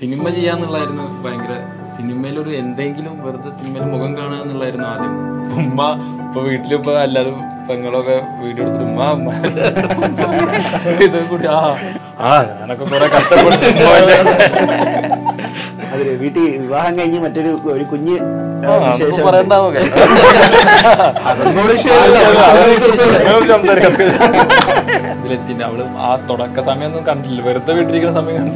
Cinema ചെയ്യാന്നുള്ളായിരുന്നു ഭയങ്കര സിനിമയിൽ ഒരു എന്തെങ്കിലും വെറുതെ സിനിമയിൽ മുഖം കാണുക എന്നുള്ളായിരുന്നു ആദ്യം ഉമ്മ ഇപ്പൊ വീട്ടിലിപ്പോ എല്ലാരും പെങ്ങളൊക്കെ വീഡിയോ എടുത്തിട്ട് ഉമ്മ ഉമ്മ ഇത് കൂടി ആ ആ ഞാനൊക്കെ കുറെ കഷ്ടപ്പെട്ടു അതില് വീട്ടിൽ വിവാഹം കഴിഞ്ഞ് മറ്റൊരു ഒരു കുഞ്ഞ് ആ, അതൊന്നും ശേഷം പറയണ്ടാവോ ഇതിലെത്തിന്റെ അവള് ആ തുടക്ക സമയമൊന്നും കണ്ടില്ല വെറുതെ വീട്ടിലിരിക്കുന്ന സമയം കണ്ടു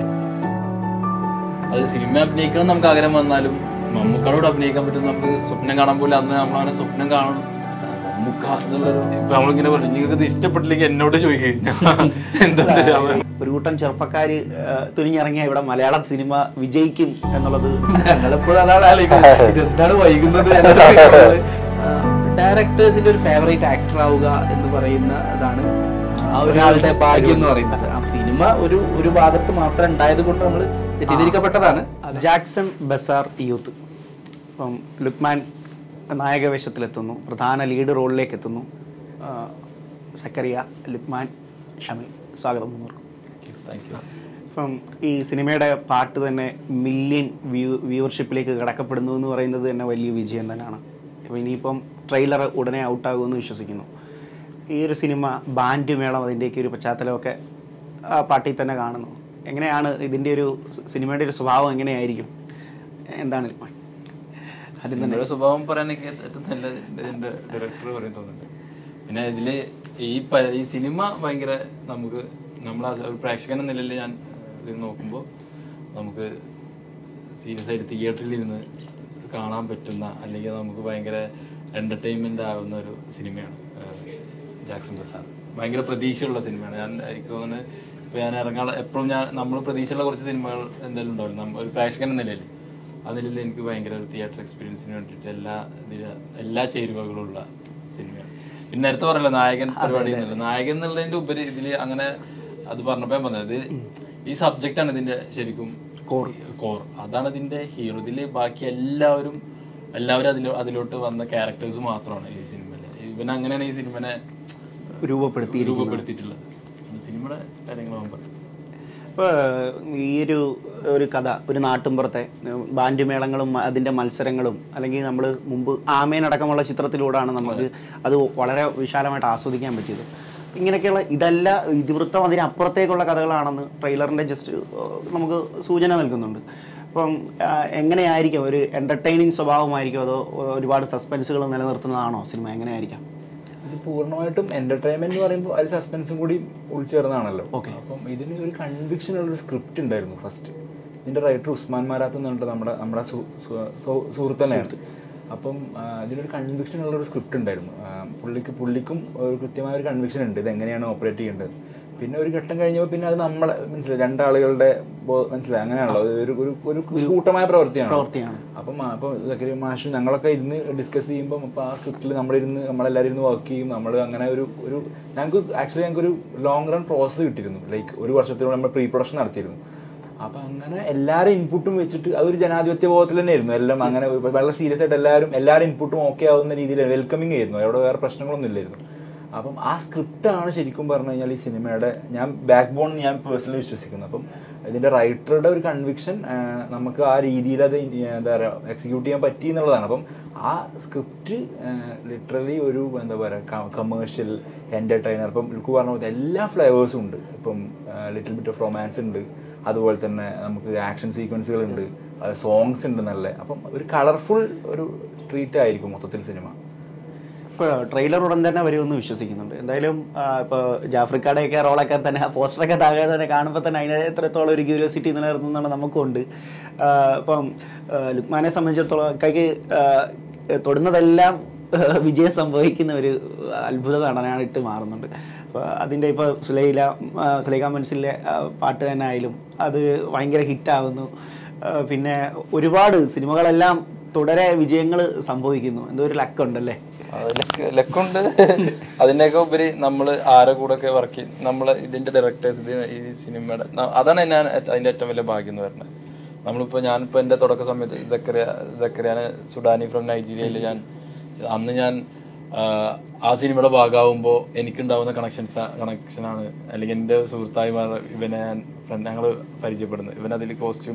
അത് സിനിമ അഭിനയിക്കണം നമുക്ക് ആഗ്രഹം വന്നാലും മമ്മൂക്കാടോട് അഭിനയിക്കാൻ പറ്റും നമുക്ക് സ്വപ്നം കാണാൻ പോലും അന്ന് നമ്മളങ്ങനെ സ്വപ്നം കാണും ആ, മമ്മൂക്ക എന്നുള്ളൊരു ഇപ്പൊ നമ്മളിങ്ങനെ പറഞ്ഞു നിങ്ങൾക്ക് ഇത് ഇഷ്ടപ്പെട്ടില്ലെങ്കിൽ എന്നോട് ചോദിക്കും എന്താ അവൻ ഒരു കൂട്ടം ചെറുപ്പക്കാര് ആ, തുനിഞ്ഞിറങ്ങിയ ഇവിടെ മലയാള സിനിമ വിജയിക്കും എന്നുള്ളത് ഞങ്ങളെപ്പോഴും അതാണ് ആലോചിക്കുന്നത് ഇതെന്താണ് വൈകുന്നത് ഡയറക്ടേഴ്സിന്റെ ഒരു ഫേവറേറ്റ് ആക്ടർ ആവുക എന്ന് പറയുന്ന അതാണ് ആ ഒരാളുടെ ഭാഗ്യം എന്ന് പറയുന്നത് ആ സിനിമ ഒരു ഒരു ഭാഗത്ത് മാത്രം ഉണ്ടായത് കൊണ്ട് നമ്മൾ തെറ്റിദ്ധരിക്കപ്പെട്ടതാണ് ജാക്സൺ ബസാർ യൂത്ത് ഇപ്പം ലുക്മാൻ നായകവേഷത്തിലെത്തുന്നു പ്രധാന ലീഡ് റോളിലേക്ക് എത്തുന്നു ആ, സക്കറിയ ലുക്മാൻ ഷമിൽ സ്വാഗതം മൂന്നൂർക്കും താങ്ക് യു ഇപ്പം ഈ സിനിമയുടെ പാട്ട് തന്നെ മില്യൺ വ്യൂ വ്യൂവർഷിപ്പിലേക്ക് കടക്കപ്പെടുന്നു എന്ന് പറയുന്നത് തന്നെ വലിയ വിജയം തന്നെയാണ് അപ്പോൾ ഇനിയിപ്പം ട്രെയിലർ ഉടനെ ഔട്ടാകുമെന്ന് വിശ്വസിക്കുന്നു ഈ ഒരു സിനിമ ബാൻഡ് മേളം അതിൻ്റെയൊക്കെ ഒരു പശ്ചാത്തലമൊക്കെ ആ പാട്ടിൽ തന്നെ കാണുന്നു എങ്ങനെയാണ് ഇതിൻ്റെ ഒരു സിനിമയുടെ ഒരു സ്വഭാവം എങ്ങനെയായിരിക്കും എന്താണ് ഇപ്പം അതിൽ തന്നെ സിനിമയുടെ സ്വഭാവം പറയാനൊക്കെ ഏറ്റവും നല്ല ഇതിന്റെ ഡയറക്ടർ പറയും തോന്നുന്നുണ്ട് പിന്നെ ഇതില് ഈ പ- ഈ സിനിമ ഭയങ്കര നമുക്ക് നമ്മൾ ഒരു പ്രേക്ഷകൻ എന്ന നിലയിൽ ഞാൻ ഇത് നോക്കുമ്പോൾ നമുക്ക് സീരിയസ് ആയിട്ട് തിയേറ്ററിൽ ഇരുന്ന് കാണാൻ പറ്റുന്ന അല്ലെങ്കിൽ നമുക്ക് ഭയങ്കര എന്റർടൈൻമെന്റ് ആവുന്ന ഒരു സിനിമയാണ് ഏഹ്, ജാക്സൺ പ്രസാദ് ഭയങ്കര പ്രതീക്ഷയുള്ള സിനിമയാണ് ഞാൻ എനിക്ക് തോന്നുന്നത് ഇപ്പൊ ഞാൻ ഇറങ്ങാൻ എപ്പോഴും ഞാൻ നമ്മൾ പ്രതീക്ഷയുള്ള കുറച്ച് സിനിമകൾ എന്തായാലും ഉണ്ടാവില്ല നമ്മ ഒരു പ്രേക്ഷകൻ എന്ന നിലയിൽ അതിൽ എനിക്ക് ഭയങ്കര ഒരു തിയേറ്റർ എക്സ്പീരിയൻസിന് വേണ്ടിയിട്ട് എല്ലാ ഇതില് എല്ലാ ചേരുവകളും ഉള്ള സിനിമയാണ് പിന്നെ നേരത്തെ പറഞ്ഞല്ലോ നായകൻ പരിപാടി എന്നല്ല നായകൻ എന്നുള്ളതിന്റെ ഉപരി ഇതിൽ അങ്ങനെ അത് പറഞ്ഞപ്പോ ഞാൻ പറഞ്ഞത് ഇത് ഈ സബ്ജക്റ്റ് ആണ് ഇതിന്റെ ശരിക്കും കോർ കോർ അതാണ് ഇതിന്റെ ഹീറോ ഇതില് ബാക്കി എല്ലാവരും എല്ലാവരും അതിലോ അതിലോട്ട് വന്ന ക്യാരക്ടേഴ്സ് മാത്രമാണ് ഈ സിനിമയില് ഇവൻ അങ്ങനെയാണ് ഈ സിനിമനെ രൂപപ്പെടുത്തി രൂപപ്പെടുത്തിയിട്ടുള്ളത് സിനിമയുടെ കാര്യങ്ങൾ അവൻ പറയും ഇപ്പോൾ ഈ ഒരു ഒരു കഥ ഒരു നാട്ടിൻപുറത്തെ ബാൻഡ് മേളങ്ങളും അതിൻ്റെ മത്സരങ്ങളും അല്ലെങ്കിൽ നമ്മൾ മുമ്പ് ആമേനടക്കമുള്ള ചിത്രത്തിലൂടെയാണ് നമുക്ക് അത് വളരെ വിശാലമായിട്ട് ആസ്വദിക്കാൻ പറ്റിയത് ഇങ്ങനെയൊക്കെയുള്ള ഇതല്ല ഇതിവൃത്തം അതിനപ്പുറത്തേക്കുള്ള കഥകളാണെന്ന് ട്രെയിലറിൻ്റെ ജസ്റ്റ് നമുക്ക് സൂചന നൽകുന്നുണ്ട് അപ്പം ആ, എങ്ങനെയായിരിക്കും ഒരു എൻ്റർടൈനിങ് സ്വഭാവമായിരിക്കും അതോ ഒരുപാട് സസ്പെൻസുകൾ നിലനിർത്തുന്നതാണോ സിനിമ എങ്ങനെയായിരിക്കും ഇത് പൂർണ്ണമായിട്ടും എന്റർടൈൻമെന്റ് എന്ന് പറയുമ്പോൾ അതിൽ സസ്പെൻസും കൂടി ഉൾച്ചേർന്നതാണല്ലോ Okay. അപ്പം ഇതിന് ഒരു കൺവിക്ഷൻ ഉള്ള ഒരു സ്ക്രിപ്റ്റ് ഉണ്ടായിരുന്നു ഫസ്റ്റ് ഇതിന്റെ റൈറ്റർ ഉസ്മാൻ മാരാത്ത് എന്ന് പറഞ്ഞിട്ട് നമ്മുടെ നമ്മുടെ സു- സു- സു- സുഹൃത്ത് തന്നെയാണ് അപ്പം ആ, ഇതിനൊരു കൺവിക്ഷൻ ഉള്ള ഒരു സ്ക്രിപ്റ്റ് ഉണ്ടായിരുന്നു ആ, പുള്ളിക്ക് പുള്ളിക്കും ഒരു കൃത്യമായ ഒരു കൺവിക്ഷൻ ഉണ്ട് ഇത് എങ്ങനെയാണ് ഓപ്പറേറ്റ് ചെയ്യേണ്ടത് പിന്നെ ഒരു ഘട്ടം കഴിഞ്ഞപ്പോൾ പിന്നെ അത് നമ്മളെ മനസ്സിലായി രണ്ടാളുകളുടെ ബോ- മനസ്സിലായി അങ്ങനെയാണല്ലോ അത് ഒരു ഒരു ഒരു കൂട്ടമായ പ്രവൃത്തിയാണ് പ്രവൃത്തിയാണ്. അപ്പം അപ്പം അപ്പോൾ സക്കരി മാഷും ഞങ്ങളൊക്കെ ഇരുന്ന് ഡിസ്കസ് ചെയ്യുമ്പോൾ അപ്പോൾ ആ സ്ക്രിപ്റ്റിൽ നമ്മളിരുന്ന് നമ്മളെല്ലാവരും ഇരുന്ന് വർക്ക് ചെയ്യും നമ്മൾ അങ്ങനെ ഒരു ഒരു ഞങ്ങൾക്ക് ആക്ച്വലി ഞങ്ങൾക്ക് ഒരു ലോങ് റൺ പ്രോസസ്സ് കിട്ടിയിരുന്നു ലൈക്ക് ഒരു വർഷത്തിലൂടെ നമ്മൾ പ്രീ പ്രൊഡക്ഷൻ നടത്തിയിരുന്നു അപ്പം അങ്ങനെ എല്ലാവരും ഇൻപുട്ടും വെച്ചിട്ട് അതൊരു ജനാധിപത്യ ബോധത്തിൽ തന്നെയായിരുന്നു എല്ലാം അങ്ങനെ ഒരു- വളരെ സീരിയസ് ആയിട്ട് എല്ലാവരും എല്ലാവരും ഇൻപുട്ടും ഓക്കെ ആവുന്ന രീതിയിൽ വെൽക്കമിങ് ആയിരുന്നു അവിടെ വേറെ പ്രശ്നങ്ങളൊന്നും ഇല്ലായിരുന്നു അപ്പം ആ സ്ക്രിപ്റ്റാണ് ശരിക്കും പറഞ്ഞു കഴിഞ്ഞാൽ ഈ സിനിമയുടെ ഞാൻ ബാക്ക് ബോൺ ഞാൻ പേഴ്സണലി വിശ്വസിക്കുന്നു അപ്പം ഇതിൻ്റെ റൈറ്ററുടെ ഒരു കൺവിക്ഷൻ നമുക്ക് ആ രീതിയിൽ അത് ഇനി എന്താ പറയുക എക്സിക്യൂട്ട് ചെയ്യാൻ പറ്റി എന്നുള്ളതാണ് അപ്പം ആ സ്ക്രിപ്റ്റ് ലിറ്ററലി ഒരു എന്താ പറയുക കമേഴ്ഷ്യൽ എൻ്റർടൈനർ ഇപ്പം ലുക്ക് പറഞ്ഞ പോലെ എല്ലാ ഫ്ലേവേഴ്സും ഉണ്ട് ഇപ്പം ലിറ്റിൽ ബിറ്റ് ഓഫ് റൊമാൻസ് ഉണ്ട് അതുപോലെ തന്നെ നമുക്ക് ആക്ഷൻ സീക്വൻസുകൾ ഉണ്ട് സോങ്സ് ഉണ്ട് നല്ല അപ്പം ഒരു കളർഫുൾ ഒരു ട്രീറ്റ് ആയിരിക്കും മൊത്തത്തിൽ സിനിമ ഇപ്പോൾ ട്രെയിലർ ഉടൻ തന്നെ വരുമെന്ന് വിശ്വസിക്കുന്നുണ്ട് എന്തായാലും ഇപ്പോൾ ജാഫ്രിക്കയുടെയൊക്കെ റോളൊക്കെ തന്നെ ആ പോസ്റ്ററൊക്കെ താഴെ തന്നെ കാണുമ്പോൾ തന്നെ അതിനെ എത്രത്തോളം ഒരു ക്യൂരിയോസിറ്റി നിലനിർത്തുന്നതാണ് നമുക്കുണ്ട് ആ, ഇപ്പം ആ, ലുക്മാനെ സംബന്ധിച്ചിടത്തോളം കൈക്ക് തൊടുന്നതെല്ലാം വിജയം സംഭവിക്കുന്ന ഒരു അത്ഭുത നടനായിട്ട് മാറുന്നുണ്ട് അപ്പോൾ അതിൻ്റെ ഇപ്പോൾ സുലൈല ആ, സുലൈഖ മനസ്സിലെ പാട്ട് തന്നെ ആയാലും അത് ഭയങ്കര ഹിറ്റാകുന്നു പിന്നെ ഒരുപാട് സിനിമകളെല്ലാം തുടരെ വിജയങ്ങൾ സംഭവിക്കുന്നു എന്തോ ഒരു ലക്കുണ്ടല്ലേ ലക്കുണ്ട് അതിനൊക്കെ ഉപരി നമ്മൾ ആരെ കൂടെ ഒക്കെ വർക്ക് ചെയ്യും നമ്മൾ ഇതിന്റെ ഡയറക്ടേഴ്സ് ഇത് ഈ സിനിമയുടെ ന- അതാണ് ഞാൻ ഏറ്റ- അതിന്റെ ഏറ്റവും വലിയ ഭാഗ്യം എന്ന് പറയുന്നത് നമ്മളിപ്പോൾ ഞാനിപ്പോൾ എൻ്റെ തുടക്ക സമയത്ത് ജക്കറിയ ജക്കറിയാനെ സുഡാനി ഫ്രം നൈജീരിയയിൽ ഞാൻ അന്ന് ഞാൻ ആ, ആ സിനിമയുടെ ഭാഗമാകുമ്പോൾ എനിക്കുണ്ടാവുന്ന കണക്ഷൻസ് കണക്ഷനാണ് അല്ലെങ്കിൽ എൻ്റെ സുഹൃത്തായി മാറ ഇവനെ ഞാൻ ഫ്രണ്ട് ഞങ്ങൾ പരിചയപ്പെടുന്നത് ഇവൻ അതിൽ കോസ്റ്റ്യൂം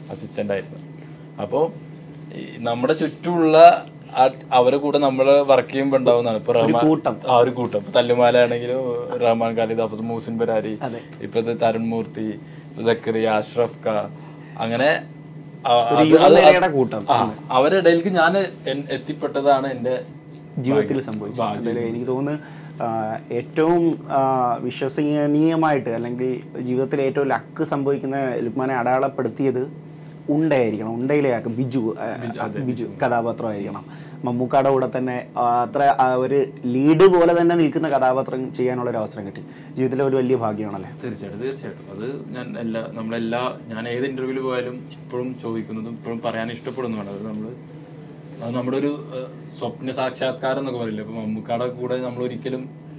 അസിസ്റ്റന്റ് ആയിരുന്നു അപ്പോൾ നമ്മുടെ ചുറ്റുമുള്ള ആ- അവരെ കൂടെ നമ്മൾ വർക്ക് ചെയ്യുമ്പോൾ ഉണ്ടാവുന്നതാണ് ഇപ്പൊ റഹ്മാൻ കൂട്ടം. ആ ഒരു കൂട്ടം ഇപ്പൊ തല്ലുമാല ആണെങ്കിലും റഹ്മാൻ ഖാലിദ് അപ്പത് മൂസിൻ ബരാരി ഇപ്പത്തെ തരുൺ മൂർത്തി സക്കറിയ അഷ്റഫ് ഖാ അങ്ങനെ ആ- ഒരു അത് യുവനിരയുടെ കൂട്ടം. ആ അവരുടെ ഇടയിലേക്ക് ഞാൻ എൻ- എത്തിപ്പെട്ടതാണ് എന്റെ ജീവിതത്തിൽ സംഭവിച്ചത് അതിൽ എനിക്ക് തോന്നുന്നു ആ, ഏറ്റവും ആ, വിശ്വസനീയമായിട്ട് അല്ലെങ്കിൽ ജീവിതത്തിൽ ഏറ്റവും ലക്ക് സംഭവിക്കുന്ന ലുക്മാനെ അടയാളപ്പെടുത്തിയത് ഉണ്ടയായിരിക്കണം ഉണ്ടയിലെയാക്കും ബിജു ആ, ബിജു കഥാപാത്രമായിരിക്കണം മമ്മൂക്കാടെ കൂടെ തന്നെ ആ, അത്ര ആ, ഒരു ലീഡ് പോലെ തന്നെ നിൽക്കുന്ന കഥാപാത്രം ചെയ്യാനുള്ള ഒരു അവസരം കിട്ടി ജീവിതത്തിലെ ഒരു വലിയ ഭാഗ്യമാണല്ലേ തീർച്ചയായിട്ടും തീർച്ചയായിട്ടും അത് ഞാൻ എല്ലാ നമ്മളെല്ലാ ഞാൻ ഏത് ഇന്റർവ്യൂവിൽ പോയാലും ഇപ്പോഴും ചോദിക്കുന്നതും ഇപ്പോഴും പറയാൻ ഇഷ്ടപ്പെടുന്നതാണ് അത് നമ്മൾ അത് നമ്മുടെ ഒരു ഏഹ്, സ്വപ്ന സാക്ഷാത്കാരം എന്നൊക്കെ പറയില്ല ഇപ്പൊ മമ്മൂക്കാടെ കൂടെ നമ്മൾ ഒരിക്കലും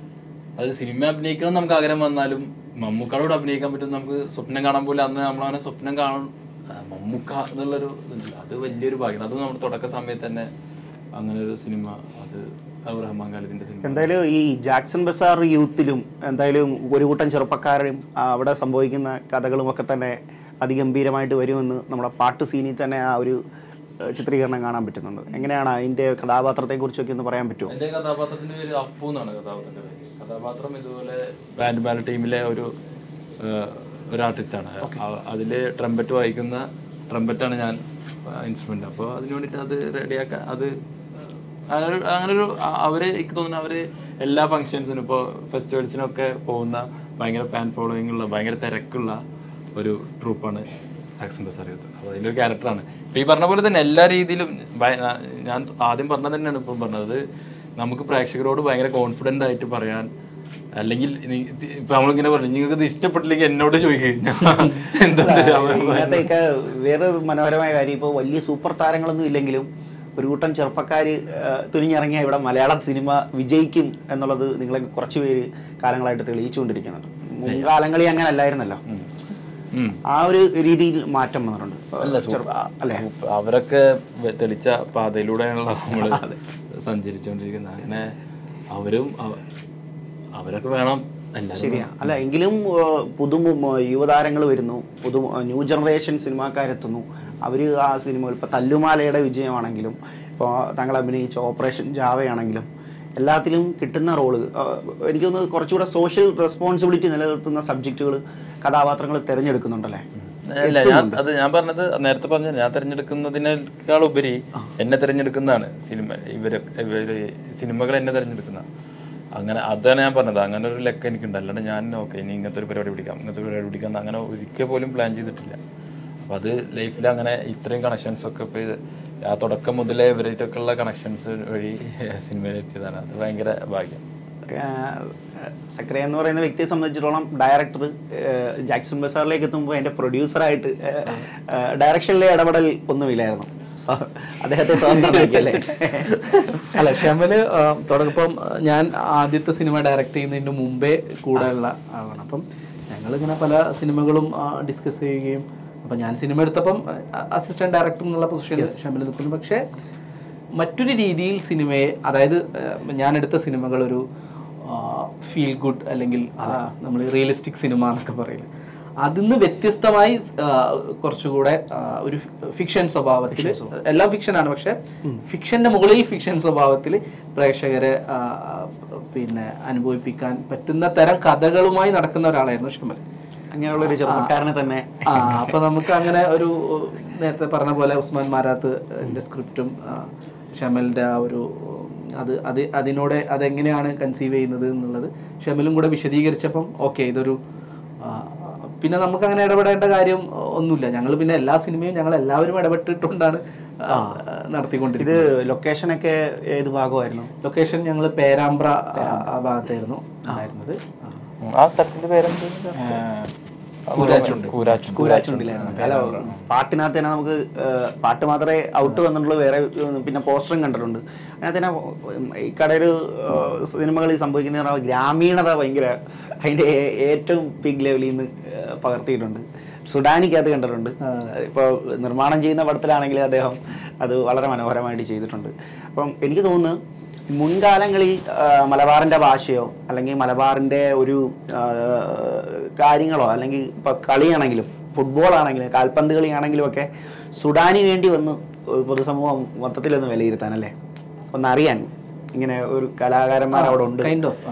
അത് സിനിമ അഭിനയിക്കണം എന്ന് നമുക്ക് ആഗ്രഹം വന്നാലും മമ്മൂക്കാടോട് അഭിനയിക്കാൻ പറ്റും നമുക്ക് സ്വപ്നം കാണാൻ പോലും അന്ന് നമ്മളങ്ങനെ സ്വപ്നം കാണും ആ, മമ്മൂക്ക എന്നുള്ളൊരു ഇതുണ്ടല്ലോ, അത് വലിയൊരു ഭാഗ്യമാണ് അത് നമ്മുടെ തുടക്ക സമയത്ത് തന്നെ അങ്ങനെ ഒരു സിനിമ അത് അത് റഹ്മാൻ ഖാലിദിന്റെ സിനിമ എന്തായാലും ഈ ജാക്സൺ ബസാർ യൂത്തിലും എന്തായാലും ഒരു കൂട്ടം ചെറുപ്പക്കാരും ആ, അവിടെ സംഭവിക്കുന്ന കഥകളും ഒക്കെ തന്നെ അതിഗംഭീരമായിട്ട് വരുമെന്ന് നമ്മുടെ പാട്ട് സീനിൽ തന്നെ ആ ഒരു ഏഹ്, ചിത്രീകരണം കാണാൻ പറ്റുന്നുണ്ട് എങ്ങനെയാണ് അതിന്റെ കഥാപാത്രത്തെ കുറിച്ചൊക്കെ ഒന്ന് പറയാൻ പറ്റുമോ എന്റെ കഥാപാത്രത്തിന്റെ പേര് അപ്പു എന്നാണ് കഥാപാത്രത്തിന്റെ പേര് കഥാപാത്രം ഇതുപോലെ ബാൻഡ് ബാല ടീമിലെ ഒരു ഏഹ്, ഒരു ആർട്ടിസ്റ്റാണ് അതില് ട്രംപറ്റ് വായിക്കുന്ന ട്രംപറ്റാണ് ഞാൻ ഇൻസ്ട്രുമെന്റ് അപ്പോൾ അതിന് വേണ്ടിയിട്ട് അത് റെഡിയാക്കാൻ അത് അങ്ങനെ ഒരു- അങ്ങനെ ഒരു അ- അവര് എനിക്ക് തോന്നുന്നു അവര് എല്ലാ ഫങ്ഷൻസിനും ഇപ്പോൾ ഫെസ്റ്റിവൽസിനൊക്കെ പോകുന്ന ഭയങ്കര ഫാൻ ഫോളോയിങ് ഉള്ള ഭയങ്കര തിരക്കുള്ള ഒരു ട്രൂപ്പാണ് സാക്സൺ ബസാർ യൂത്ത് അപ്പോൾ അതിലൊരു ക്യാരക്ടറാണ് ഇപ്പം ഈ പറഞ്ഞ പോലെ തന്നെ എല്ലാ രീതിയിലും ഭയ- ഞാ- ഞാൻ ആദ്യം പറഞ്ഞത് തന്നെയാണ് ഇപ്പം പറഞ്ഞത് നമുക്ക് പ്രേക്ഷകരോട് ഭയങ്കര കോൺഫിഡൻ്റ് ആയിട്ട് പറയാൻ അല്ലെങ്കിൽ നി- ഇപ്പൊ നമ്മളിങ്ങനെ പറഞ്ഞു നിങ്ങൾക്ക് ഇത് ഇഷ്ടപ്പെട്ടില്ലെങ്കിൽ എന്നോട് ചോദിക്കും എന്താ ഇതിനകത്തേക്ക് വേറെ മനോഹരമായ കാര്യം ഇപ്പോൾ വലിയ സൂപ്പർ താരങ്ങളൊന്നും ഇല്ലെങ്കിലും ഒരു കൂട്ടം ചെറുപ്പക്കാർ തുനിഞ്ഞിറങ്ങിയ ഇവിടെ മലയാള സിനിമ വിജയിക്കും എന്നുള്ളത് നിങ്ങളെ കുറച്ച് പേര് കാലങ്ങളായിട്ട് തെളിയിച്ചുകൊണ്ടിരിക്കുന്നുണ്ട് മുൻകാലങ്ങളിൽ അങ്ങനെ അല്ലായിരുന്നല്ലോ ഉം. ആ ഒരു രീതിയിൽ മാറ്റം വന്നിട്ടുണ്ട് അല്ല ചെറു- ആ, അല്ലേ സൂപ്പർ. അവരൊക്കെ വെ- തെളിച്ച പാതയിലൂടെയാണല്ലോ നമ്മള് സഞ്ചരിച്ചുകൊണ്ടിരിക്കുന്നത് അങ്ങനെ അവരും അവ- അവരൊക്കെ വേണം എല്ലാവരും ശരിയാ അല്ല എങ്കിലും ഏഹ്, പുതു യുവതാരങ്ങൾ വരുന്നു പുതു ന്യൂ ജനറേഷൻ സിനിമാക്കാരെത്തുന്നു അവർ ആ സിനിമ ഇപ്പോൾ തല്ലുമാലയുടെ വിജയമാണെങ്കിലും ഇപ്പോൾ താങ്കൾ അഭിനയിച്ച ഓപ്പറേഷൻ ജാവയാണെങ്കിലും എല്ലാത്തിലും കിട്ടുന്ന റോള് എനിക്ക് തോന്നുന്നു കുറച്ചുകൂടെ സോഷ്യൽ റെസ്പോൺസിബിലിറ്റി നിലനിർത്തുന്ന സബ്ജക്റ്റുകൾ കഥാപാത്രങ്ങൾ തിരഞ്ഞെടുക്കുന്നുണ്ടല്ലേ അല്ല ഞാൻ അത് ഞാൻ പറഞ്ഞത് നേരത്തെ പറഞ്ഞ ഞാൻ തിരഞ്ഞെടുക്കുന്നതിനേക്കാൾ ഉപരി എന്നെ തിരഞ്ഞെടുക്കുന്നതാണ് സിനിമ ഇവര് ഇവര് സിനിമകൾ എന്നെ തിരഞ്ഞെടുക്കുന്ന അങ്ങനെ അതാണ് ഞാൻ പറഞ്ഞത് അങ്ങനെ ഒരു ലെക്ക് എനിക്കുണ്ട് അല്ലാണ്ട് ഞാൻ ഓക്കെ ഇനി ഇങ്ങനത്തെ ഒരു പരിപാടി പിടിക്കാം ഇങ്ങനത്തെ ഒരു പരിപാടി പിടിക്കാം എന്ന് അങ്ങനെ ഒരിക്കൽ പോലും പ്ലാൻ ചെയ്തിട്ടില്ല അപ്പൊ അത് ലൈഫിൽ അങ്ങനെ ഇത്രയും കണക്ഷൻസ് ഒക്കെ ഇപ്പൊ ഇത് ആ തുടക്കം മുതലേ ഇവരായിട്ടൊക്കെ ഉള്ള കണക്ഷൻസ് വഴി സിനിമയിൽ എത്തിയതാണ് അത് ഭയങ്കര ഭാഗ്യം സക്രിയ എന്ന് പറയുന്ന വ്യക്തിയെ സംബന്ധിച്ചിടത്തോളം ഡയറക്ടർ ജാക്സൺ ബസാറിലേക്ക് എത്തുമ്പോൾ എൻ്റെ പ്രൊഡ്യൂസറായിട്ട് ഡയറക്ഷനിലെ ഇടപെടൽ ഒന്നുമില്ലായിരുന്നു സ്വ- അദ്ദേഹത്തെ സ്വതന്ത്രമാക്കിയല്ലേ അല്ല ഷമല് തുടക്കം ഞാൻ ആദ്യത്തെ സിനിമ ഡയറക്റ്റ് ചെയ്യുന്നതിന് മുമ്പേ കൂടെ ഉള്ള ആളാണ് അപ്പം ഞങ്ങളിങ്ങനെ പല സിനിമകളും ഡിസ്കസ് ചെയ്യുകയും അപ്പം ഞാൻ സിനിമ എടുത്തപ്പം അസിസ്റ്റന്റ് ഡയറക്ടർ എന്നുള്ള പൊസിഷനിൽ ഷമൽ നിൽക്കുന്നു പക്ഷേ മറ്റൊരു രീതിയിൽ സിനിമയെ അതായത് ആ, ഞാൻ എടുത്ത സിനിമകൾ ഒരു ഫീൽ ഗുഡ് അല്ലെങ്കിൽ നമ്മൾ റിയലിസ്റ്റിക് സിനിമ എന്നൊക്കെ പറയില്ല അതിന്ന് വ്യത്യസ്തമായി ആ, കുറച്ചുകൂടെ ആ, ഒരു ഫിക്ഷൻ സ്വഭാവത്തിൽ എല്ലാം ഫിക്ഷനാണ് പക്ഷെ ഫിക്ഷന്റെ മുകളിൽ ഫിക്ഷൻ സ്വഭാവത്തിൽ പ്രേക്ഷകരെ ആ, പിന്നെ അനുഭവിപ്പിക്കാൻ പറ്റുന്ന തരം കഥകളുമായി നടക്കുന്ന ഒരാളായിരുന്നു ഷമൽ അങ്ങനെയുള്ള ഒരു ചെറുപ്പക്കാരനെ തന്നെ ആ അപ്പൊ നമുക്ക് അങ്ങനെ ഒരു നേരത്തെ പറഞ്ഞ പോലെ ഉസ്മാൻ മാരാത്ത് എൻ്റെ സ്ക്രിപ്റ്റും ഷമലിന്റെ ആ ഒരു അത് അത് അതിനോട് അതെങ്ങനെയാണ് കൺസീവ് ചെയ്യുന്നത് എന്നുള്ളത് ഷമലും കൂടെ വിശദീകരിച്ചപ്പം ഓക്കെ ഇതൊരു ആ, പിന്നെ നമുക്ക് അങ്ങനെ ഇടപെടേണ്ട കാര്യം ഒന്നുമില്ല ഞങ്ങൾ പിന്നെ എല്ലാ സിനിമയും ഞങ്ങൾ എല്ലാവരും ഇടപെട്ടിട്ടുകൊണ്ടാണ് ആ, നടത്തിക്കൊണ്ടിരിക്കുന്നത് ഇത് ലൊക്കേഷനൊക്കെ ഏത് ഭാഗമായിരുന്നു ലൊക്കേഷൻ ഞങ്ങൾ പേരാമ്പ്ര ആ, ആ ഭാഗത്തായിരുന്നു ഉണ്ടായിരുന്നത് ആ. ആ സ്ഥലത്തിന്റെ പേരെന്ത് കൂരാച്ചുണ്ട് കൂരാച്ചുണ്ട് കൂരാച്ചുണ്ടിലായിരുന്നു അല്ല പാട്ടിനകത്ത് തന്നെ നമുക്ക് ഏഹ്, പാട്ട് മാത്രമേ ഔട്ട് വന്നിട്ടുള്ളൂ വേറെ ഏഹ്, പിന്നെ പോസ്റ്ററും കണ്ടിട്ടുണ്ട് അതിനകത്ത് തന്നെ ഈ കടയിൽ സിനിമകളിൽ സംഭവിക്കുന്ന പറഞ്ഞാൽ ഗ്രാമീണത ഭയങ്കര അതിന്റെ ഏ- ഏറ്റവും പീക്ക് ലെവലിൽ നിന്ന് ഏഹ്, പകർത്തിയിട്ടുണ്ട് സുഡാനിക്കകത്ത് കണ്ടിട്ടുണ്ട് ഇപ്പോൾ നിർമ്മാണം ചെയ്യുന്ന പടത്തിലാണെങ്കിൽ അദ്ദേഹം അത് വളരെ മനോഹരമായിട്ട് ചെയ്തിട്ടുണ്ട് അപ്പം എനിക്ക് തോന്നുന്നു മുൻകാലങ്ങളിൽ ആ, മലബാറിന്റെ ഭാഷയോ അല്ലെങ്കിൽ മലബാറിന്റെ ഒരു ആ, കാര്യങ്ങളോ അല്ലെങ്കിൽ ഇപ്പൊ കളിയാണെങ്കിലും ഫുട്ബോൾ ആണെങ്കിലും കാൽപന്ത് കളി ആണെങ്കിലും ഒക്കെ സുഡാനി വേണ്ടി വന്ന് ഒരു പൊതുസമൂഹം മൊത്തത്തിലൊന്ന് വിലയിരുത്താൻ അല്ലേ ഒന്നറിയാൻ ഇങ്ങനെ ഒരു കലാകാരന്മാർ അവിടെ ഉണ്ട് കൈൻഡ് ഓഫ്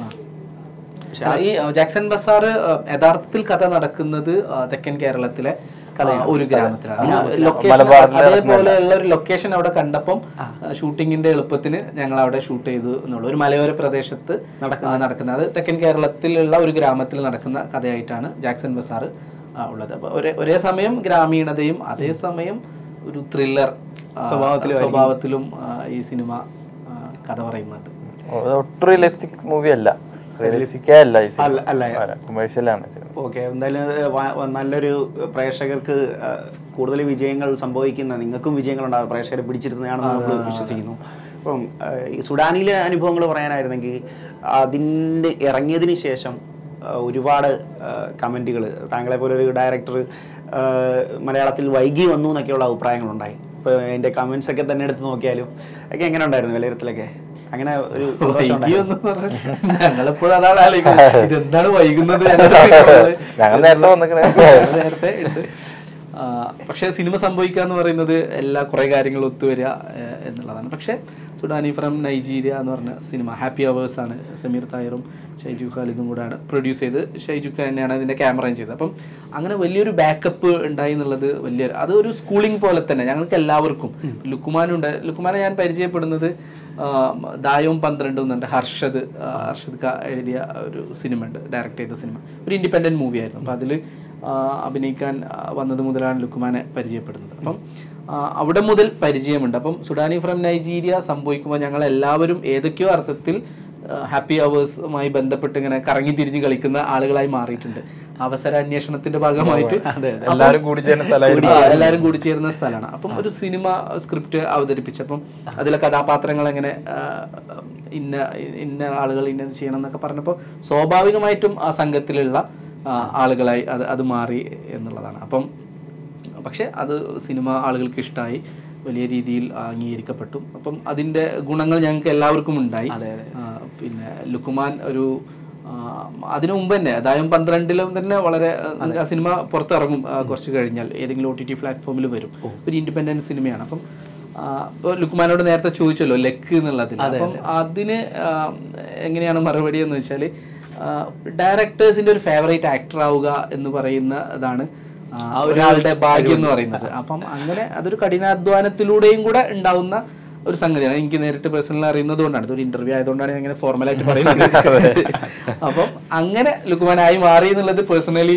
ഈ ആ, ജാക്സൺ ബസാർ യഥാർത്ഥത്തിൽ കഥ നടക്കുന്നത് ആ, തെക്കൻ കേരളത്തിലെ ആ, ഒരു ഗ്രാമത്തിലാണ് ലൊക്കേഷൻ അതേപോലെയുള്ള ഒരു ലൊക്കേഷൻ അവിടെ കണ്ടപ്പം ഷൂട്ടിങ്ങിന്റെ എളുപ്പത്തിന് ഞങ്ങൾ അവിടെ ഷൂട്ട് ചെയ്തു എന്നുള്ള ഒരു മലയോര പ്രദേശത്ത് ആ, നടക്കുന്ന അത് തെക്കൻ കേരളത്തിലുള്ള ഒരു ഗ്രാമത്തിൽ നടക്കുന്ന കഥയായിട്ടാണ് ജാക്സൺ ബസാർ ഉള്ളത് അപ്പൊ ഒരേ ഒരേ സമയം ഗ്രാമീണതയും അതേസമയം ഒരു ത്രില്ലർ സ്വഭാവത്തിലും ആ, ഈ സിനിമ ആ, കഥ പറയുന്നുണ്ട് ഒട്ടും റിയലിസ്റ്റിക് മൂവി അല്ല റിയലിസ്റ്റിക്കേ അല്ല ഈ അല്ല അല്ല കൊമേഴ്ഷ്യലാണ് സിനിമ ഓക്കെ എന്തായാലും അത് വ- വ- നല്ലൊരു പ്രേക്ഷകർക്ക് ആ, കൂടുതൽ വിജയങ്ങൾ സംഭവിക്കുന്ന നിങ്ങൾക്കും വിജയങ്ങൾ ഉണ്ടാകും പ്രേക്ഷകരെ പിടിച്ചിരുന്നതാണെന്ന് നമ്മൾ വിശ്വസിക്കുന്നു അപ്പം ആ, ഈ സുഡാനിലെ അനുഭവങ്ങൾ പറയാനായിരുന്നെങ്കിൽ അതിൻ്റെ ഇറങ്ങിയതിന് ശേഷം ആ, ഒരുപാട് കമൻറ്റുകൾ താങ്കളെ പോലെ ഒരു ഡയറക്ടർ മലയാളത്തിൽ വൈകി വന്നു എന്നൊക്കെയുള്ള അഭിപ്രായങ്ങളുണ്ടായി ഇപ്പോൾ എൻ്റെ കമൻസ് ഒക്കെ തന്നെ എടുത്ത് നോക്കിയാലും ഒക്കെ എങ്ങനെ ഉണ്ടായിരുന്നു വിലയിരുത്തലൊക്കെ അങ്ങനെ ഒരു സന്തോഷം ഉണ്ടായിരുന്നോ? ഞങ്ങളെപ്പോഴും അതാണ് ആലോചിക്കുന്നത് ഇതെന്താണ് വൈകുന്നത് ഞങ്ങളുടെ സിനിമകള്? ഞങ്ങൾ നേരത്തെ വന്നിക്കണേ ഞങ്ങൾ നേരത്തെ ഉണ്ട് ആ, പക്ഷേ സിനിമ സംഭവിക്കുക എന്ന് പറയുന്നത് എല്ലാ കുറേ കാര്യങ്ങൾ ഒത്തുവരിക ഏഹ്, എന്നുള്ളതാണ് പക്ഷേ സുഡാനി ഫ്രം നൈജീരിയ എന്ന് പറഞ്ഞ സിനിമ ഹാപ്പി അവേഴ്സ് ആണ് സമീർ തായറും ഷൈജു ഖാലിദും കൂടെയാണ് പ്രൊഡ്യൂസ് ചെയ്ത് ഷൈജു ഖാൻ തന്നെയാണ് അതിൻ്റെ ക്യാമറ ചെയ്തത് അപ്പം അങ്ങനെ വലിയൊരു ബാക്കപ്പ് ഉണ്ടായി എന്നുള്ളത് വലിയൊരു അത് ഒരു സ്കൂളിംഗ് പോലെ തന്നെ ഞങ്ങൾക്ക് എല്ലാവർക്കും ലുക്കുമാനുണ്ട് ലുക്കുമാനെ ഞാൻ പരിചയപ്പെടുന്നത് ആ, ദായവും പന്ത്രണ്ടും എന്നുണ്ട് ഹർഷദ് ആ, ഹർഷദ് ഖാ എഴുതിയ ഒരു സിനിമ ഉണ്ട് ഡയറക്റ്റ് ചെയ്ത സിനിമ ഒരു ഇൻഡിപെൻഡൻറ്റ് മൂവി ആയിരുന്നു അപ്പോൾ അതിൽ അഭിനയിക്കാൻ ആ, വന്നത് മുതലാണ് ലുക്കുമാനെ പരിചയപ്പെടുന്നത് അപ്പം ആ, അവിടെ മുതൽ പരിചയമുണ്ട് അപ്പം സുഡാനി ഫ്രം നൈജീരിയ സംഭവിക്കുമ്പോൾ ഞങ്ങൾ എല്ലാവരും ഏതൊക്കെയോ അർത്ഥത്തിൽ ഹാപ്പി അവേഴ്സുമായി ബന്ധപ്പെട്ട് ഇങ്ങനെ കറങ്ങി തിരിഞ്ഞ് കളിക്കുന്ന ആളുകളായി മാറിയിട്ടുണ്ട് അവസരാന്വേഷണത്തിന്റെ ഭാഗമായിട്ട് എല്ലാവരും കൂടി ചേരുന്ന സ്ഥലമായിരുന്നു ആ, എല്ലാവരും കൂടി ചേരുന്ന സ്ഥലമാണ് അപ്പം ഒരു സിനിമ സ്ക്രിപ്റ്റ് അവതരിപ്പിച്ചപ്പം അതിലെ കഥാപാത്രങ്ങൾ എങ്ങനെ ആ, ഇന്ന ഇന്ന ആളുകൾ ഇന്നത് ചെയ്യണം എന്നൊക്കെ പറഞ്ഞപ്പോൾ സ്വാഭാവികമായിട്ടും ആ സംഘത്തിലുള്ള ആ, ആളുകളായി അത് അത് മാറി എന്നുള്ളതാണ് അപ്പം പക്ഷെ അത് സിനിമ ആളുകൾക്ക് ഇഷ്ടമായി വലിയ രീതിയിൽ അംഗീകരിക്കപ്പെട്ടു അപ്പം അതിൻ്റെ ഗുണങ്ങൾ ഞങ്ങൾക്ക് എല്ലാവർക്കും ഉണ്ടായി ആ, പിന്നെ ലുക്കുമാൻ ഒരു ആ, അതിനു മുമ്പ് തന്നെ അതായത് പന്ത്രണ്ടിലും തന്നെ വളരെ ആ സിനിമ പുറത്തിറങ്ങും ആ, കുറച്ച് കഴിഞ്ഞാൽ ഏതെങ്കിലും ഒ ടി ടി പ്ലാറ്റ്ഫോമിൽ വരും ഒരു ഇൻഡിപെൻഡൻറ്റ് സിനിമയാണ് അപ്പം ഇപ്പോൾ ലുക്കുമാനോട് നേരത്തെ ചോദിച്ചല്ലോ ലെക്ക് എന്നുള്ളതിൽ അപ്പം അതിന് ആ, എങ്ങനെയാണ് മറുപടി എന്ന് വെച്ചാൽ ഡയറക്ടേഴ്സിന്റെ ഒരു ഫേവറേറ്റ് ആക്ടർ ആവുക എന്ന് പറയുന്ന ഇതാണ് ആ, ഒരാളുടെ ഭാഗ്യം എന്ന് പറയുന്നത് അപ്പം അങ്ങനെ അതൊരു കഠിനാധ്വാനത്തിലൂടെയും കൂടെ ഉണ്ടാവുന്ന ഒരു സംഗതിയാണ് എനിക്ക് നേരിട്ട് പേഴ്സണലി അറിയുന്നത് കൊണ്ടാണ് ഇതൊരു ഇന്റർവ്യൂ ആയതുകൊണ്ടാണ് ഞാൻ ഇങ്ങനെ ഫോർമലായിട്ട് പറയുന്നത് അപ്പം അങ്ങനെ ലുക്കുമാനായി മാറി എന്നുള്ളത് പേഴ്സണലി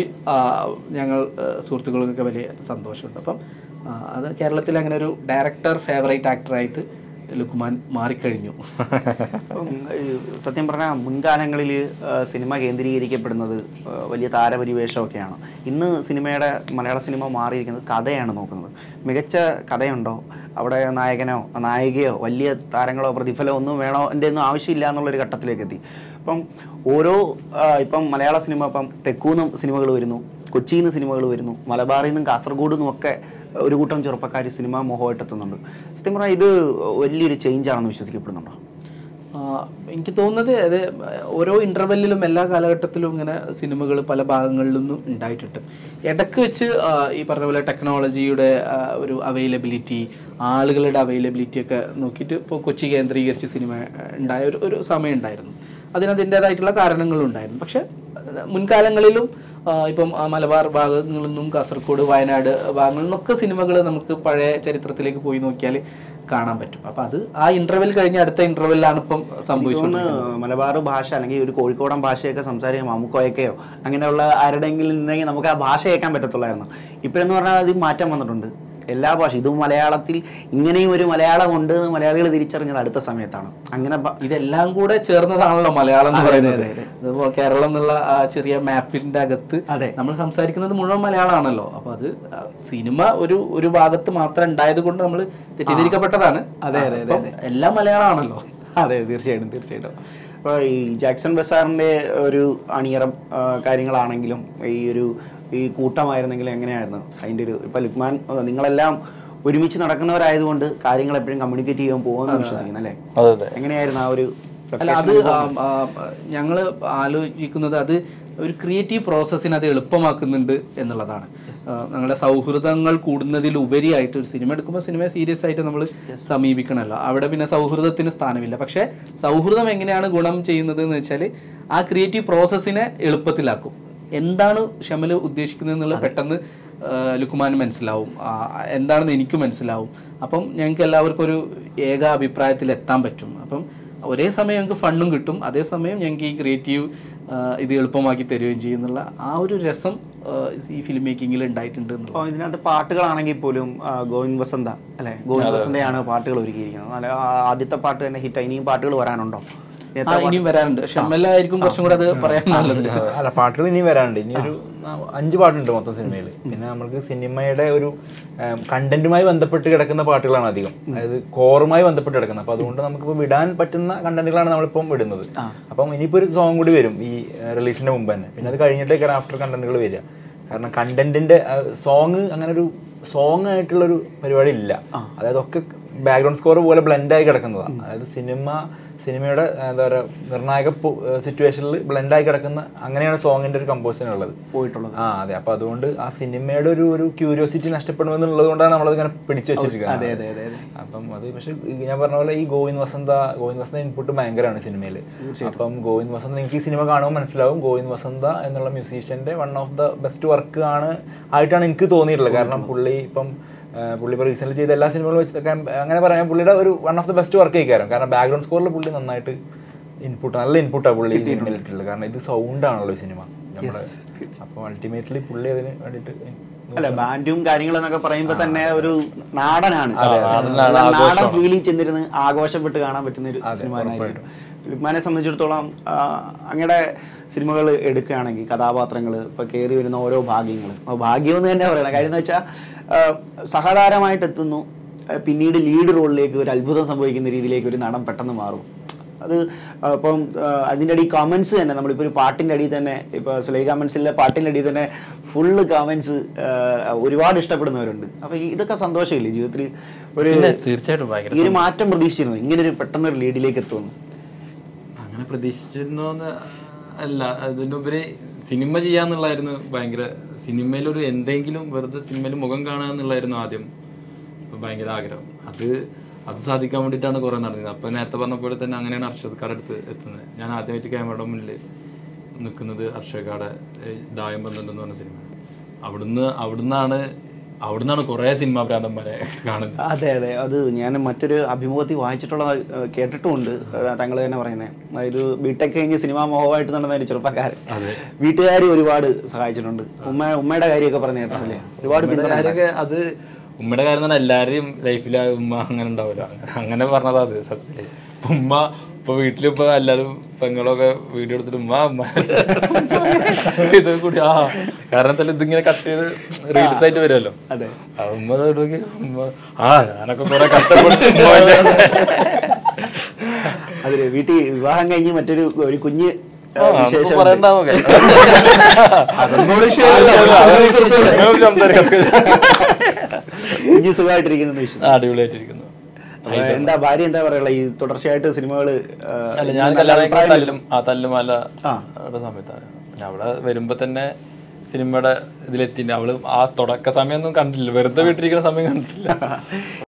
ഞങ്ങൾ ആ, സുഹൃത്തുക്കൾക്കൊക്കെ വലിയ സന്തോഷമുണ്ട് അപ്പം ആ, അത് കേരളത്തിൽ അങ്ങനെ ഒരു ഡയറക്ടർ ഫേവറേറ്റ് ആക്ടറായിട്ട് ലുക്കുമാൻ മാറിക്കഴിഞ്ഞു അപ്പം, ഈ സത്യം പറഞ്ഞാൽ മുൻകാലങ്ങളിൽ സിനിമ കേന്ദ്രീകരിക്കപ്പെടുന്നത് ആ, വലിയ താരപരിവേഷമൊക്കെയാണ് ഇന്ന് സിനിമയുടെ മലയാള സിനിമ മാറിയിരിക്കുന്നത് കഥയാണ് നോക്കുന്നത് മികച്ച കഥയുണ്ടോ അവിടെ നായകനോ നായികയോ വലിയ താരങ്ങളോ പ്രതിഫലമോ ഒന്നും വേണോ എൻ്റെ ഒന്നും ആവശ്യമില്ല എന്നുള്ളൊരു ഘട്ടത്തിലേക്ക് എത്തി അപ്പം ഓരോ ആ, ഇപ്പം മലയാള സിനിമ ഇപ്പം തെക്കൂന്നും സിനിമകൾ വരുന്നു കൊച്ചിയിൽ നിന്ന് സിനിമകൾ വരുന്നു മലബാറിൽ നിന്നും കാസർഗോഡ് നിന്നും ഒക്കെ ഒരു കൂട്ടം ചെറുപ്പക്കാർ സിനിമ മോഹമായിട്ട് എത്തുന്നുണ്ട് സത്യം പറഞ്ഞാൽ ഇത് വലിയൊരു ചേഞ്ച് ആണെന്ന് വിശ്വസിക്കപ്പെടുന്നുണ്ടോ ആ, എനിക്ക് തോന്നുന്നത് അത് ഓരോ ഇന്റർവെല്ലിലും എല്ലാ കാലഘട്ടത്തിലും ഇങ്ങനെ സിനിമകൾ പല ഭാഗങ്ങളിൽ നിന്നും ഉണ്ടായിട്ടുണ്ട് ഇടയ്ക്ക് വെച്ച് ആ, ഈ പറഞ്ഞ പോലെ ടെക്നോളജിയുടെ ആ, ഒരു അവൈലബിലിറ്റി ആളുകളുടെ അവൈലബിലിറ്റി ഒക്കെ നോക്കിയിട്ട് ഇപ്പോൾ കൊച്ചി കേന്ദ്രീകരിച്ച് സിനിമ ആ, ഉണ്ടായ ഒരു ഒരു സമയം ഉണ്ടായിരുന്നു അതിന് അതിൻ്റെതായിട്ടുള്ള കാരണങ്ങളുണ്ടായിരുന്നു പക്ഷെ ആ, മുൻകാലങ്ങളിലും ആ, ഇപ്പം ആ, മലബാർ ഭാഗങ്ങളിൽ നിന്നും കാസർഗോഡ് വയനാട് ഭാഗങ്ങളിൽ നിന്നൊക്കെ സിനിമകൾ നമുക്ക് പഴയ ചരിത്രത്തിലേക്ക് പോയി നോക്കിയാൽ കാണാൻ പറ്റും അപ്പൊ അത് ആ ഇന്റർവെൽ കഴിഞ്ഞ് അടുത്ത ഇന്റർവെല്ലാണ് ഇപ്പം സംഭവിച്ചത് തോന്നുന്നു മലബാർ ഭാഷ അല്ലെങ്കിൽ ഒരു കോഴിക്കോടൻ ഭാഷയൊക്കെ സംസാരിക്കാൻ മാമുക്കോയൊക്കെയോ അങ്ങനെയുള്ള ആരുടെയെങ്കിലും നിന്നെങ്കിൽ നമുക്ക് ആ ഭാഷ കേൾക്കാൻ പറ്റത്തുള്ളായിരുന്നു ഇപ്പോഴെന്ന് പറഞ്ഞാൽ അത് മാറ്റം വന്നിട്ടുണ്ട് എല്ലാ ഭാഷ ഇതും മലയാളത്തിൽ ഇങ്ങനെയും ഒരു മലയാളം ഉണ്ട് എന്ന് മലയാളികൾ തിരിച്ചറിഞ്ഞത് അടുത്ത സമയത്താണ് അങ്ങനെ ബ- ഇതെല്ലാം കൂടെ ചേർന്നതാണല്ലോ മലയാളം എന്ന് പറയുന്നത് ഇതിപ്പോ കേരളം എന്നുള്ള ആ ചെറിയ മാപ്പിന്റെ അകത്ത് അതെ. നമ്മൾ സംസാരിക്കുന്നത് മുഴുവൻ മലയാളമാണല്ലോ അപ്പൊ അത് ആ, സിനിമ ഒരു ഒരു ഭാഗത്ത് മാത്രം ഉണ്ടായത് കൊണ്ട് നമ്മൾ തെറ്റിദ്ധരിക്കപ്പെട്ടതാണ് അതെ, അതെ, അപ്പം എല്ലാം മലയാളമാണല്ലോ അതെ തീർച്ചയായിട്ടും തീർച്ചയായിട്ടും അപ്പോൾ ഈ ജാക്സൺ ബസാറിൻ്റെ ഒരു അണിയറം ആ, കാര്യങ്ങളാണെങ്കിലും ഈ ഒരു ഈ കൂട്ടമായിരുന്നെങ്കിലും എങ്ങനെയായിരുന്നു അതിൻ്റെ ഒരു ഇപ്പം ലുക്മാൻ ആ, നിങ്ങളെല്ലാം ഒരുമിച്ച് നടക്കുന്നവരായതുകൊണ്ട് കാര്യങ്ങൾ എപ്പോഴും കമ്മ്യൂണിക്കേറ്റ് ചെയ്യാൻ പോകുമെന്ന് വിശ്വസിക്കുന്നു അല്ലേ അതെ അതെ എങ്ങനെയായിരുന്നു ആ ഒരു അല്ല അത് ഞങ്ങൾ ആലോചിക്കുന്നത് അത് ഒരു ക്രിയേറ്റീവ് പ്രോസസ്സിന് അത് എളുപ്പമാക്കുന്നുണ്ട് എന്നുള്ളതാണ് ആ, ഞങ്ങളുടെ സൗഹൃദങ്ങൾ കൂടുന്നതിൽ ഉപരിയായിട്ട് ഒരു സിനിമ എടുക്കുമ്പോൾ സിനിമയെ സീരിയസ് ആയിട്ട് നമ്മൾ സമീപിക്കണമല്ലോ അവിടെ പിന്നെ സൗഹൃദത്തിന് സ്ഥാനമില്ല പക്ഷേ സൗഹൃദം എങ്ങനെയാണ് ഗുണം ചെയ്യുന്നത് എന്ന് വെച്ചാൽ ആ ക്രിയേറ്റീവ് പ്രോസസ്സിനെ എളുപ്പത്തിലാക്കും എന്താണ് ഷമൽ ഉദ്ദേശിക്കുന്നത് എന്നുള്ളത് പെട്ടെന്ന് ആ, ലുക്കുമാന് മനസ്സിലാവും ആ, എന്താണെന്ന് എനിക്ക് മനസ്സിലാവും അപ്പം ഞങ്ങൾക്ക് എല്ലാവർക്കും ഒരു ഏക അഭിപ്രായത്തിൽ എത്താൻ പറ്റും അപ്പം ഒരേ സമയം ഞങ്ങൾക്ക് ഫണ്ടും കിട്ടും അതേസമയം ഞങ്ങൾക്ക് ഈ ക്രിയേറ്റീവ് ഇത് എളുപ്പമാക്കി തരികയും ചെയ്യുന്നുള്ള ആ ഒരു രസം ആ, ഈ ഫിലിം മേക്കിങ്ങിൽ ഉണ്ടായിട്ടുണ്ട് എന്നുള്ളത് അപ്പോൾ ഇതിനകത്ത് പാട്ടുകളാണെങ്കിൽ പോലും ആ, ഗോവിന്ദ് വസന്ത അല്ലെ ഗോവിന്ദ് വസന്തയാണ് പാട്ടുകൾ ഒരുക്കിയിരിക്കുന്നത് നല്ല ആ, ആദ്യത്തെ പാട്ട് തന്നെ ഹിറ്റ് ഇനിയും പാട്ടുകൾ വരാനുണ്ടോ ആ ഇനിയും വരാനുണ്ട് ഷമ്മലായിരിക്കും കുറച്ചും കൂടെ അത് പറയാൻ നല്ലത് അല്ല പാട്ടുകൾ ഇനി വരാനുണ്ട് ഇനി ഒരു ആ, അഞ്ച് പാട്ടുണ്ട് മൊത്തം സിനിമയിൽ പിന്നെ നമുക്ക് സിനിമയുടെ ഒരു കണ്ടന്റുമായി ബന്ധപ്പെട്ട് കിടക്കുന്ന പാട്ടുകളാണ് അധികം അതായത് കോറുമായി ബന്ധപ്പെട്ട് കിടക്കുന്നത് അപ്പൊ അതുകൊണ്ട് നമുക്കിപ്പോൾ വിടാൻ പറ്റുന്ന കണ്ടന്റുകളാണ് നമ്മളിപ്പം വിടുന്നത് അപ്പം ഇനിയിപ്പോൾ ഒരു സോങ് കൂടി വരും ഈ റിലീസിന്റെ മുമ്പ് തന്നെ പിന്നെ അത് കഴിഞ്ഞിട്ടേക്കാണ് ആഫ്റ്റർ കണ്ടന്റുകൾ വരിക കാരണം കണ്ടന്റിന്റെ സോങ് അങ്ങനെ ഒരു സോങ് ആയിട്ടുള്ള ഒരു പരിപാടി ഇല്ല അതായത് ഒക്കെ ബാക്ക്ഗ്രൗണ്ട് സ്കോർ പോലെ ബ്ലെൻഡായി കിടക്കുന്നതാണ് അതായത് സിനിമ സിനിമയുടെ ആ, എന്താ പറയുക നിർണായക സിറ്റുവേഷനിൽ ബ്ലെൻഡായി കിടക്കുന്ന അങ്ങനെയാണ് സോങ്ങിന്റെ ഒരു കമ്പോസിഷൻ ഉള്ളത് പോയിട്ടുള്ളത് ആ അതെ അപ്പൊ അതുകൊണ്ട് ആ സിനിമയുടെ ഒരു ഒരു ക്യൂരിയോസിറ്റി നഷ്ടപ്പെടുമെന്നുള്ളത് കൊണ്ടാണ് നമ്മളത് ഇങ്ങനെ പിടിച്ചു വെച്ചിരിക്കുന്നത് അതെ അതെ അതെ അതെ അപ്പം അത് പക്ഷെ ഞാൻ പറഞ്ഞ പോലെ ഈ ഗോവിന്ദ് വസന്ത ഗോവിന്ദ് വസന്ത ഇൻപുട്ട് ഭയങ്കരമാണ് സിനിമയിൽ അപ്പം ഗോവിന്ദ് വസന്ത നിങ്ങൾക്ക് ഈ സിനിമ കാണുമ്പോൾ മനസ്സിലാവും ഗോവിന്ദ് വസന്ത എന്നുള്ള മ്യൂസീഷ്യന്റെ one of the best work ആണ് ആയിട്ടാണ് എനിക്ക് തോന്നിയിട്ടുള്ളത് കാരണം പുള്ളി ഇപ്പം ആ, പുള്ളി ഇപ്പോൾ റീസെന്റ് ചെയ്ത എല്ലാ സിനിമകളും വെച്ച് നോക്കാൻ അങ്ങനെ പറയാൻ പുള്ളിയുടെ ഒരു one of the best work ആയിരിക്കും കാരണം ബാക്ക്ഗ്രൗണ്ട് സ്കോറിൽ പുള്ളി നന്നായിട്ട് ഇൻപുട്ട് നല്ല ഇൻപുട്ടാണ് പുള്ളി ഈ സിനിമയിൽ ഇട്ടിട്ടുള്ളത് കാരണം ഇത് സൗണ്ട് ആണല്ലോ ഈ സിനിമ നമ്മുടെ അപ്പോൾ അൾട്ടിമേറ്റ്ലി പുള്ളി അതിന് വേണ്ടിയിട്ട് അല്ല ബാൻഡും കാര്യങ്ങളും എന്നൊക്കെ പറയുമ്പോൾ തന്നെ ഒരു നാടനാണ് നാടനാണ്, നാടൻ ഫീലിൽ ചെന്നിരുന്ന് ആഘോഷപ്പെട്ട് കാണാൻ പറ്റുന്ന ഒരു സിനിമ ലുക്മാനെ സംബന്ധിച്ചിടത്തോളം ആ, അങ്ങയുടെ സിനിമകൾ എടുക്കുകയാണെങ്കിൽ കഥാപാത്രങ്ങൾ ഇപ്പൊ കയറി വരുന്ന ഓരോ ഭാഗ്യങ്ങൾ ഭാഗ്യം എന്ന് തന്നെ പറയണം കാര്യം എന്ന് വെച്ചാൽ സഹതാരമായിട്ട് എത്തുന്നു ആ, പിന്നീട് ലീഡ് റോളിലേക്ക് ഒരു അത്ഭുതം സംഭവിക്കുന്ന രീതിയിലേക്ക് ഒരു നടൻ പെട്ടെന്ന് മാറും അത് ആ, ഇപ്പം ആ, അതിൻ്റെ അടി കമൻസ് തന്നെ നമ്മളിപ്പോൾ ഒരു പാട്ടിൻ്റെ അടിയിൽ തന്നെ ഇപ്പോൾ സ്ലൈ കമൻസിലെ പാട്ടിൻ്റെ അടിയിൽ തന്നെ ഫുള്ള് കമൻസ് ഒരുപാട് ഇഷ്ടപ്പെടുന്നവരുണ്ട് അപ്പോൾ ഇതൊക്കെ സന്തോഷമില്ലേ ജീവിതത്തിൽ ഒരു പിന്നെ തീർച്ചയായിട്ടും ഭയങ്കര ഈ ഒരു മാറ്റം പ്രതീക്ഷിച്ചിരുന്നു ഇങ്ങനെ ഒരു പെട്ടെന്ന് ഒരു ലീഡിലേക്ക് എത്തുന്നു അങ്ങനെ പ്രതീക്ഷിച്ചിരുന്നോന്ന് അല്ല അതിൻ്റെ ഉപരി സിനിമ ചെയ്യാന്നുള്ളായിരുന്നു ഭയങ്കര സിനിമയിലൊരു എന്തെങ്കിലും വെറുതെ സിനിമയിൽ മുഖം കാണുക എന്നുള്ളായിരുന്നു ആദ്യം ഭയങ്കര ആഗ്രഹം അത് അത് സാധിക്കാൻ വേണ്ടിയിട്ടാണ് കുറേ നടന്നത് അപ്പോൾ നേരത്തെ പറഞ്ഞ പോലെ തന്നെ അങ്ങനെയാണ് അർഷദ്ക്കാരുടെ അടുത്ത് എത്തുന്നത് ഞാൻ ആദ്യമായിട്ട് ക്യാമറയുടെ മുന്നിൽ നിൽക്കുന്നത് അർഷക്കാടെ ദായം പന്ത്രണ്ട് എന്ന് പറഞ്ഞ സിനിമ അവിടുന്ന് അവിടുന്നാണ് അവിടുന്നാണ് കുറേ സിനിമാ ഭ്രാന്തന്മാരെ കാണുന്നത് അതെ അതെ അത് ഞാൻ മറ്റൊരു അഭിമുഖത്തിൽ വായിച്ചിട്ടുള്ള ഏഹ്, കേട്ടിട്ടുമുണ്ട് താങ്കൾ തന്നെ പറയുന്നത് അതായത് ബിടെക് കഴിഞ്ഞ് സിനിമാ മോഹമായിട്ട് നടന്ന ഒരു ചെറുപ്പക്കാരൻ അതെ. വീട്ടുകാർ ഒരുപാട് സഹായിച്ചിട്ടുണ്ട് ഉമ്മ ഉമ്മയുടെ കാര്യമൊക്കെ പറഞ്ഞു കേട്ടില്ലേ ഒരുപാട് ഉമ്മയുടെ പിന്തുണ കാര്യമൊക്കെ അത് ഉമ്മയുടെ കാര്യം തന്നെ എല്ലാവരെയും ലൈഫിൽ ഉമ്മ അങ്ങനെ ഉണ്ടാവില്ല അങ്ങനെ പറഞ്ഞതാ അത് സത്യം ഇപ്പൊ ഉമ്മ ഇപ്പൊ വീട്ടിലിപ്പോ എല്ലാരും പെങ്ങളൊക്കെ വീഡിയോ എടുത്തിട്ട് ഉമ്മ ഉമ്മ ഇത് കൂടി ആ കാരണം എന്തായാലും ഇതിങ്ങനെ കട്ട് ചെയ്ത് റീൽസ് ആയിട്ട് വരുമല്ലോ അതെ ആ ഉമ്മ ദേ നോക്കി, ഉമ്മ ആ ഞാനൊക്കെ കുറെ കഷ്ടപ്പെട്ടു ഉമ്മേന്റെ. അതില് വീട്ടിൽ വിവാഹം കഴിഞ്ഞ് മറ്റൊരു ഒരു കുഞ്ഞ് ആ, അപ്പൊ പറയണ്ടാവും ഒക്കെ. അതിനെക്കുറിച്ച് സംസാരിക്കാം. കുഞ്ഞ് സുഖമായിട്ടിരിക്കുന്നു വിശ്വസിക്കുന്നു ആ, അടിപൊളിയായിട്ടിരിക്കുന്നു അപ്പൊ എന്താ ഭാര്യ എന്താ പറയുക ഈ തുടർച്ചയായിട്ട് സിനിമകള് അല്ല ഞാൻ കല്യാണം കഴിക്കുന്ന തല്ലും ആ തല്ലുമല ആ. യുടെ സമയത്താണ് പിന്നെ അവള് വരുമ്പോ തന്നെ സിനിമയുടെ ഇതിലെത്തി അവള് ആ തുടക്ക സമയമൊന്നും കണ്ടില്ല വെറുതെ വീട്ടിലിരിക്കുന്ന സമയം കണ്ടിട്ടില്ല